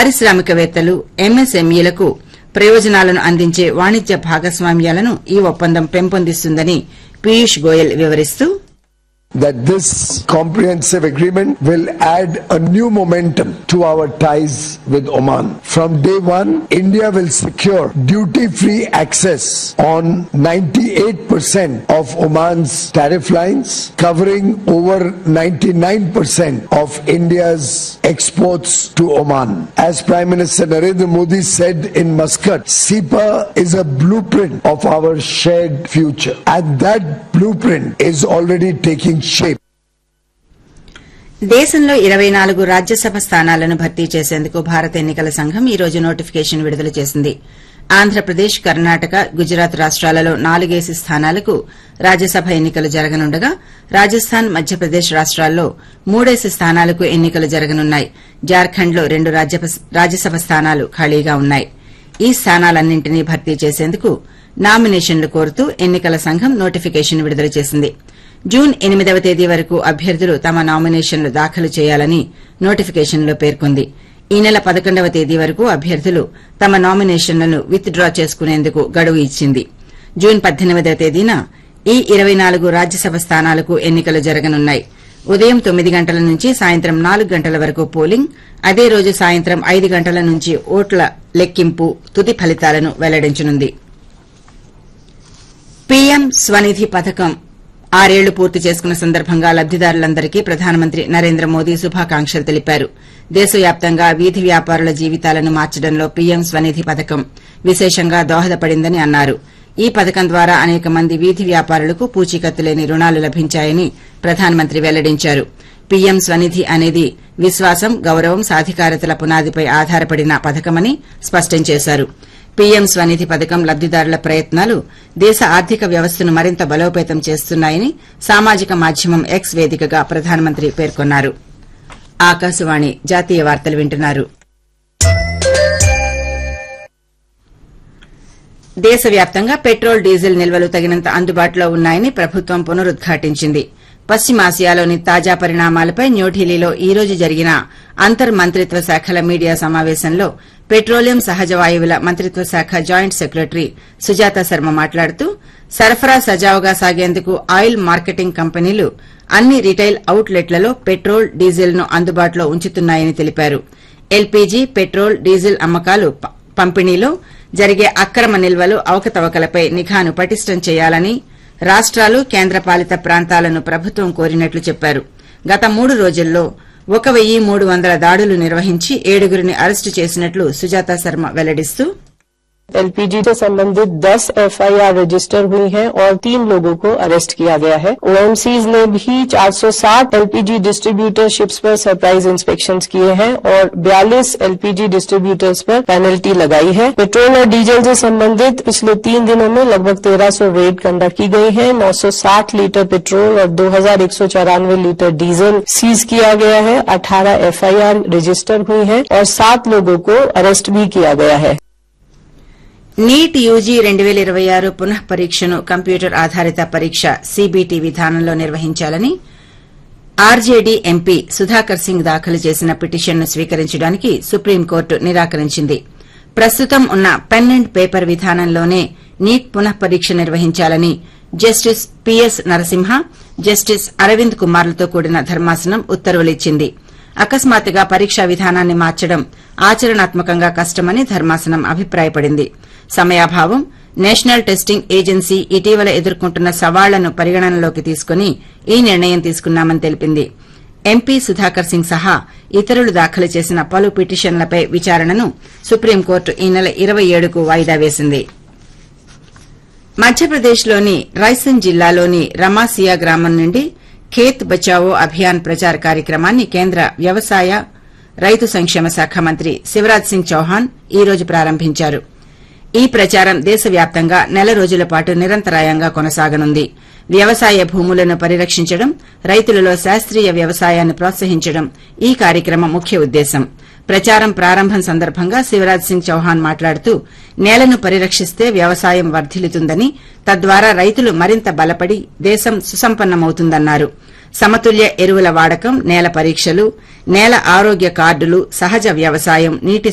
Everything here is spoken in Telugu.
పారిశ్రామికవేత్తలు ఎంఎస్ఎంఈలకు ప్రయోజనాలను అందించే వాణిజ్య భాగస్వామ్యాలను ఈ ఒప్పందం పెంపొందిస్తుందని పీయూష్ గోయల్ వివరిస్తూ that this comprehensive agreement will add a new momentum to our ties with Oman. From day one, India will secure duty-free access on 98% of Oman's tariff lines, covering over 99% of India's exports to Oman. As Prime Minister Narendra Modi said in Muscat, SEPA is a blueprint of our shared future. And that blueprint is already taking shape. దేశంలో ఇరవై నాలుగు రాజ్యసభ స్థానాలను భర్తీ చేసేందుకు భారత ఎన్నికల సంఘం ఈ రోజు నోటిఫికేషన్ విడుదల చేసింది ఆంధ్రప్రదేశ్ కర్ణాటక గుజరాత్ రాష్ట్రాలలో నాలుగేసి స్థానాలకు రాజ్యసభ ఎన్నికలు జరగనుండగా రాజస్థాన్ మధ్యప్రదేశ్ రాష్ట్రాల్లో మూడేసి స్థానాలకు ఎన్నికలు జరగనున్నాయి జార్ఖండ్లో రెండు రాజ్యసభ స్థానాలు ఖాళీగా ఉన్నాయి ఈ స్థానాలన్నింటినీ భర్తీ చేసేందుకు నామినేషన్లు కోరుతూ ఎన్నికల సంఘం నోటిఫికేషన్ విడుదల చేసింది జూన్ ఎనిమిదవ తేదీ వరకు అభ్యర్థులు తమ నామినేషన్లు దాఖలు చేయాలని నోటిఫికేషన్లో పేర్కొంది ఈ నెల పదకొండవ తేదీ వరకు అభ్యర్థులు తమ నామినేషన్లను విత్ డ్రా చేసుకునేందుకు గడువు ఇచ్చింది జూన్ పద్దెనిమిదవ తేదీన ఈ ఇరవై నాలుగు రాజ్యసభ స్థానాలకు ఎన్నికలు జరగనున్నాయి ఉదయం తొమ్మిది గంటల నుంచి సాయంత్రం నాలుగు గంటల వరకు పోలింగ్ అదే రోజు సాయంత్రం ఐదు గంటల నుంచి ఓట్ల లెక్కింపు తుది ఫలితాలను వెల్లడించనుంది పీఎం స్వనిధి పథకం ఆరేళ్లు పూర్తి చేసుకున్న సందర్భంగా లబ్దిదారులందరికీ ప్రధానమంత్రి నరేంద్ర మోదీ శుభాకాంక్షలు తెలిపారు దేశవ్యాప్తంగా వీధి వ్యాపారుల జీవితాలను మార్చడంలో పీఎం స్వనిధి పథకం విశేషంగా దోహదపడిందని అన్నారు ఈ పథకం ద్వారా అనేక మంది వీధి వ్యాపారులకు పూచీకత్తు లేని రుణాలు లభించాయని ప్రధానమంత్రి వెల్లడించారు పీఎం స్వనిధి అనేది విశ్వాసం గౌరవం సాధికారతల పునాదిపై ఆధారపడిన పథకమని స్పష్టం చేశారు పీఎం స్వనిధి పథకం లబ్దిదారుల ప్రయత్నాలు దేశ ఆర్థిక వ్యవస్థను మరింత బలోపేతం చేస్తున్నాయని సామాజిక మాధ్యమం ఎక్స్ వేదికగా ప్రధానమంత్రి పేర్కొన్నారు ఆకాశవాణి జాతీయ వార్తలు వింటున్నారు దేశవ్యాప్తంగా పెట్రోల్ డీజిల్ నిల్వలు తగినంత అందుబాటులో ఉన్నాయని ప్రభుత్వం పునరుద్ఘాటించింది పశ్చిమాసియాలోని తాజా పరిణామాలపై న్యూఢిల్లీలో ఈ రోజు జరిగిన అంతర్ మంత్రిత్వ శాఖల మీడియా సమావేశంలో పెట్రోలియం సహజ వాయువుల మంత్రిత్వ శాఖ జాయింట్ సెక్రటరీ సుజాత శర్మ మాట్లాడుతూ సరఫరా సజావుగా సాగేందుకు ఆయిల్ మార్కెటింగ్ కంపెనీలు అన్ని రిటైల్ అవుట్లెట్లలో పెట్రోల్ డీజిల్ ను అందుబాటులో ఉంచుతున్నాయని తెలిపారు ఎల్పీజీ పెట్రోల్ డీజిల్ అమ్మకాలు పంపిణీలో జరిగే అక్రమ నిల్వలు అవకతవకలపై నిఘాను పటిష్టం చేయాలని రాష్టాలు కేంద్రపాలిత ప్రాంతాలను ప్రభుత్వం కోరినట్లు చెప్పారు గత మూడు రోజుల్లో ఒక వెయ్యి మూడు వందల దాడులు నిర్వహించి ఏడుగురిని అరెస్టు చేసినట్లు సుజాత శర్మ వెల్లడిస్తూ एलपीजी से संबंधित 10 एफआईआर रजिस्टर हुई हैं और तीन लोगों को अरेस्ट किया गया है ओएमसीज ने भी 460 एलपीजी डिस्ट्रीब्यूटरशिप्स पर सरप्राइज इंस्पेक्शन किए हैं और 42 एलपीजी डिस्ट्रीब्यूटर्स पर पेनल्टी लगाई है पेट्रोल और डीजल से संबंधित पिछले तीन दिनों में लगभग 1300 रेड कंडक्ट की गई है 960 लीटर पेट्रोल और दो लीटर डीजल सीज किया गया है 18 एफआईआर रजिस्टर हुई हैं और सात लोगों को अरेस्ट भी किया गया है నీట్ యూజీ రెండు పేల ఇరవై ఆరు పునః పరీక్షను కంప్యూటర్ ఆధారిత పరీక్ష సీబీటీ విధానంలో నిర్వహించాలని ఆర్జేడీ ఎంపీ సుధాకర్ సింగ్ దాఖలు చేసిన పిటిషన్ను స్వీకరించడానికి సుప్రీంకోర్టు నిరాకరించింది ప్రస్తుతం ఉన్న పెన్ అండ్ పేపర్ విధానంలోనే నీట్ పునః పరీక్ష నిర్వహించాలని justice PS Narasimha justice Arvind కుమార్లతో కూడిన ధర్మాసనం ఉత్తర్వులిచ్చింది అకస్మాత్తుగా పరీక్షా విధానాన్ని మార్చడం ఆచరణాత్మకంగా కష్టమని ధర్మాసనం అభిప్రాయపడింది సమయాభావం నేషనల్ టెస్టింగ్ ఏజెన్సీ ఇటీవల ఎదుర్కొంటున్న సవాళ్లను పరిగణనలోకి తీసుకుని ఈ నిర్ణయం తీసుకున్నామని తెలిపింది ఎంపీ సుధాకర్ సింగ్ సహా ఇతరులు దాఖలు చేసిన పలు పిటిషన్లపై విచారణను సుప్రీంకోర్టు ఈ నెల ఇరవై ఏడుకు వాయిదా వేసింది మధ్యప్రదేశ్లోని రైసన్ జిల్లాలోని రమాసియా గ్రామం నుండి ఖేత్ బచావో అభియాన్ ప్రచార కార్యక్రమాన్ని కేంద్ర వ్యవసాయ రైతు సంక్షేమ శాఖ మంత్రి శివరాజ్ సింగ్ చౌహాన్ ఈ రోజు ప్రారంభించారు ఈ ప్రచారం దేశవ్యాప్తంగా నెల రోజుల పాటు నిరంతరాయంగా కొనసాగనుంది వ్యవసాయ భూములను పరిరక్షించడం రైతులలో శాస్త్రీయ వ్యవసాయాన్ని ప్రోత్సహించడం ఈ కార్యక్రమం ముఖ్య ఉద్దేశం ప్రచారం ప్రారంభం సందర్భంగా శివరాజ్ సింగ్ చౌహాన్ మాట్లాడుతూ నేలను పరిరక్షిస్తే వ్యవసాయం వర్ధిల్లుతుందని తద్వారా రైతులు మరింత బలపడి దేశం సుసంపన్నమవుతుందన్నారు సమతుల్య ఎరువుల వాడకం నేల పరీక్షలు నేల ఆరోగ్య కార్డులు సహజ వ్యవసాయం నీటి